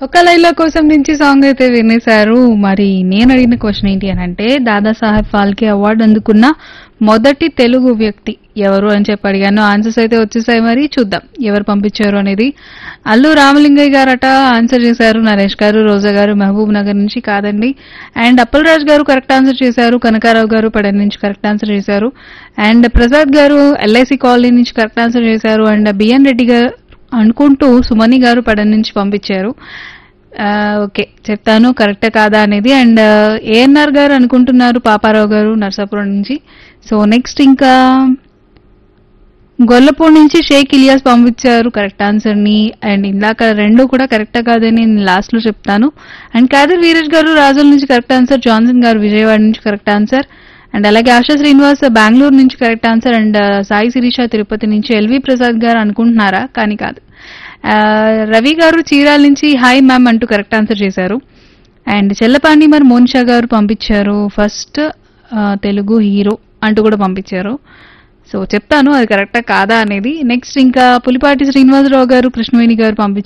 ఒక లైలా కోసం నుంచి సాంగ్ అయితే వినేశారు మరి నేను అడిగిన క్వశ్చన్ ఏంటి అని అంటే దాదాసాహెబ్ ఫాల్కే అవార్డు అందుకున్న మొదటి తెలుగు వ్యక్తి ఎవరు అని చెప్పి అడిగాను ఆన్సర్స్ అయితే వచ్చేసాయి మరి చూద్దాం ఎవరు పంపించారు అనేది అల్లు రామలింగయ్య గారట ఆన్సర్ చేశారు నరేష్ గారు రోజా గారు మహబూబ్ నగర్ నుంచి కాదండి అండ్ అప్పలరాజ్ గారు కరెక్ట్ ఆన్సర్ చేశారు కనకారావు గారు పడన్ నుంచి కరెక్ట్ ఆన్సర్ చేశారు and Prasad garu LIC colony నుంచి కరెక్ట్ ఆన్సర్ చేశారు అండ్ బిఎన్ రెడ్డి గారు అనుకుంటూ సుమని గారు పడన్ నుంచి పంపించారు ఆ, ఓకే చెప్తాను కరెక్టే కాదా అనేది అండ్ ఏఎన్ఆర్ గారు అనుకుంటున్నారు పాపారావు గారు నర్సాపురం నుంచి సో నెక్స్ట్ ఇంకా గొల్లపూడి నుంచి షేక్ ఇలియాస్ పంపించారు కరెక్ట్ ఆన్సర్ ని అండ్ ఇందాక రెండు కూడా కరెక్టా కాదని నేను లాస్ట్ లో చెప్తాను అండ్ కాదర్ వీరేష్ గారు రాజుల నుంచి కరెక్ట్ ఆన్సర్ జాన్సన్ గారు విజయవాడ నుంచి కరెక్ట్ ఆన్సర్ అండ్ అలాగే ఆశా శ్రీనివాస్ బెంగళూరు నుంచి correct answer and Sai Sirisha Tirupati నుంచి ఎల్వి ప్రసాద్ గారు అనుకుంటున్నారా కానీ కాదు ఆ, రవి గారు చీరాల నుంచి హాయ్ మ్యామ్ అంటూ కరెక్ట్ ఆన్సర్ చేశారు అండ్ చెల్లపాండి మరి మోనిషా గారు పంపించారు ఫస్ట్ తెలుగు హీరో అంటూ కూడా పంపించారు సో చెప్తాను అది కరెక్టా కాదా అనేది నెక్స్ట్ ఇంకా పులిపాటి శ్రీనివాసరావు గారు కృష్ణవేణి గారు పంపించారు